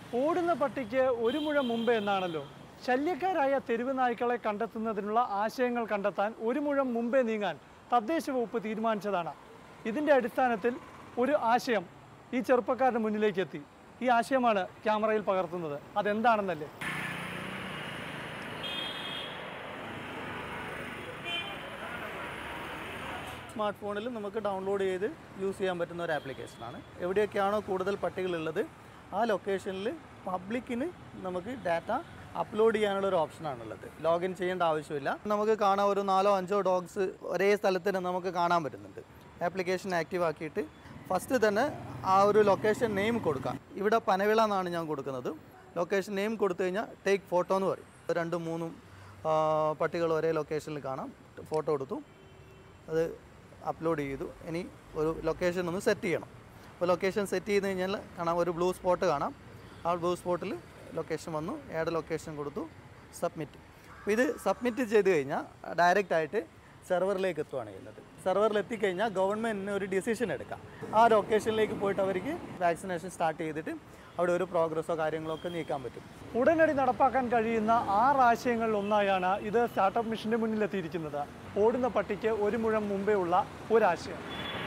ഓടുന്ന പട്ടിക്ക് ഒരു മുഴം മുമ്പ് എന്നാണല്ലോ ശല്യക്കാരായ തെരുവ് നായ്ക്കളെ കണ്ടെത്തുന്നതിനുള്ള ആശയങ്ങൾ കണ്ടെത്താൻ ഒരു മുഴം മുമ്പേ നീങ്ങാൻ തദ്ദേശ വകുപ്പ് തീരുമാനിച്ചതാണ് ഇതിൻ്റെ അടിസ്ഥാനത്തിൽ ഒരു ആശയം ഈ ചെറുപ്പക്കാരന് മുന്നിലേക്ക് എത്തി ഈ ആശയമാണ് ക്യാമറയിൽ പകർത്തുന്നത് അതെന്താണെന്നല്ലേ സ്മാർട്ട് ഫോണിൽ നമുക്ക് ഡൗൺലോഡ് ചെയ്ത് യൂസ് ചെയ്യാൻ പറ്റുന്ന ഒരു ആപ്ലിക്കേഷനാണ് എവിടെയൊക്കെയാണോ കൂടുതൽ പട്ടികളുള്ളത് ആ ലൊക്കേഷനിൽ പബ്ലിക്കിന് നമുക്ക് ഡാറ്റ അപ്ലോഡ് ചെയ്യാനുള്ള ഒരു ഓപ്ഷനാണുള്ളത് ലോഗിൻ ചെയ്യേണ്ട ആവശ്യമില്ല നമുക്ക് കാണാൻ ഒരു നാലോ അഞ്ചോ ഡോഗ്സ് ഒരേ സ്ഥലത്ത് തന്നെ നമുക്ക് കാണാൻ പറ്റുന്നുണ്ട് ആപ്ലിക്കേഷൻ ആക്റ്റീവ് ആക്കിയിട്ട് ഫസ്റ്റ് തന്നെ ആ ഒരു ലൊക്കേഷൻ നെയിം കൊടുക്കാം ഇവിടെ പനവിള എന്നാണ് ഞാൻ കൊടുക്കുന്നത് ലൊക്കേഷൻ നെയിം കൊടുത്തു കഴിഞ്ഞാൽ ടേക്ക് ഫോട്ടോ എന്ന് പറയും രണ്ടും മൂന്നും ആ, പട്ടികൾ ഒരേ ലൊക്കേഷനിൽ കാണാം ഫോട്ടോ എടുത്തു അത് അപ്ലോഡ് ചെയ്തു ഇനി ഒരു ലൊക്കേഷൻ ഒന്ന് സെറ്റ് ചെയ്യണം അപ്പോൾ ലൊക്കേഷൻ സെറ്റ് ചെയ്ത് കഴിഞ്ഞാൽ കാണാം ഒരു ബ്ലൂ സ്പോട്ട് കാണാം ആ ബ്ലൂ സ്പോട്ടിൽ ലൊക്കേഷൻ വന്നു ഏഡ് ലൊക്കേഷൻ കൊടുത്തു സബ്മിറ്റ് അപ്പോൾ ഇത് സബ്മിറ്റ് ചെയ്ത് കഴിഞ്ഞാൽ ഡയറക്റ്റ് ആയിട്ട് സെർവറിലേക്ക് എത്തുകയാണ് ചെയ്യുന്നത് സെർവറിൽ എത്തിക്കഴിഞ്ഞാൽ ഗവൺമെൻറ്റിന് ഒരു ഡിസിഷൻ എടുക്കാം ആ ലൊക്കേഷനിലേക്ക് പോയിട്ട് അവർക്ക് വാക്സിനേഷൻ സ്റ്റാർട്ട് ചെയ്തിട്ട് അവിടെ ഒരു പ്രോഗ്രസ്സോ കാര്യങ്ങളോ ഒക്കെ നീക്കാൻ പറ്റും ഉടനടി നടപ്പാക്കാൻ കഴിയുന്ന ആറ് ആശയങ്ങളിൽ ഒന്നായാണ് ഇത് സ്റ്റാർട്ടപ്പ് മിഷന്റെ മുന്നിലെത്തിയിരിക്കുന്നത് ഓടുന്ന പട്ടിക്ക് ഒരു മുഴം മുമ്പേ ഉള്ള ഒരാശയം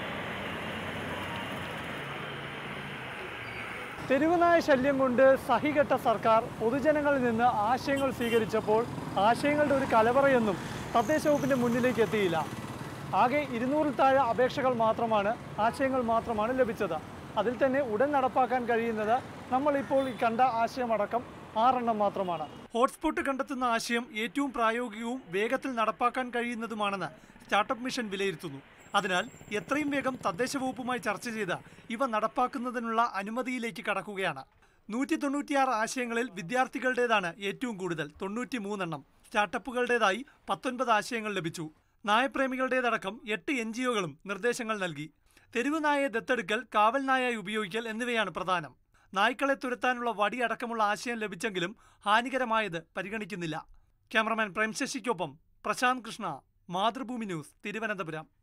തെരുവുനായ ശല്യം കൊണ്ട് സഹികെട്ട സർക്കാർ പൊതുജനങ്ങളിൽ നിന്ന് ആശയങ്ങൾ സ്വീകരിച്ചപ്പോൾ ആശയങ്ങളുടെ ഒരു കലവറയൊന്നും തദ്ദേശ വകുപ്പിന്റെ മുന്നിലേക്ക് എത്തിയില്ല ആകെ ഇരുന്നൂറിൽ താഴെ അപേക്ഷകൾ മാത്രമാണ് ആശയങ്ങൾ മാത്രമാണ് ലഭിച്ചത് അതിൽ തന്നെ ഉടൻ നടപ്പാക്കാൻ കഴിയുന്നത് നമ്മൾ ഇപ്പോൾ ഈ കണ്ട ആശയമടക്കം ആറെണ്ണം മാത്രമാണ് ഹോട്ട്സ്പോട്ട് കണ്ടെത്തുന്ന ആശയം ഏറ്റവും പ്രായോഗികവും വേഗത്തിൽ നടപ്പാക്കാൻ കഴിയുന്നതുമാണെന്ന് സ്റ്റാർട്ടപ്പ് മിഷൻ വിലയിരുത്തുന്നു അതിനാൽ എത്രയും വേഗം തദ്ദേശ വകുപ്പുമായി ചർച്ച ചെയ്ത് ഇവ നടപ്പാക്കുന്നതിനുള്ള അനുമതിയിലേക്ക് കടക്കുകയാണ് നൂറ്റി തൊണ്ണൂറ്റിയാറ് ആശയങ്ങളിൽ വിദ്യാർത്ഥികളുടേതാണ് ഏറ്റവും കൂടുതൽ തൊണ്ണൂറ്റി മൂന്നെണ്ണം സ്റ്റാർട്ടപ്പുകളുടേതായി പത്തൊൻപത് ആശയങ്ങൾ ലഭിച്ചു നായപ്രേമികളുടേതടക്കം എട്ട് എൻ ജി ഒകളും നിർദ്ദേശങ്ങൾ നൽകി തെരുവ് നായയെ ദത്തെടുക്കൽ കാവൽ നായായി ഉപയോഗിക്കൽ എന്നിവയാണ് പ്രധാനം നായ്ക്കളെ തുരത്താനുള്ള വടി അടക്കമുള്ള ആശയം ലഭിച്ചെങ്കിലും ഹാനികരമായത് പരിഗണിക്കുന്നില്ല ക്യാമറമാൻ പ്രേം ശശിക്കൊപ്പം പ്രശാന്ത് കൃഷ്ണ മാതൃഭൂമി ന്യൂസ് തിരുവനന്തപുരം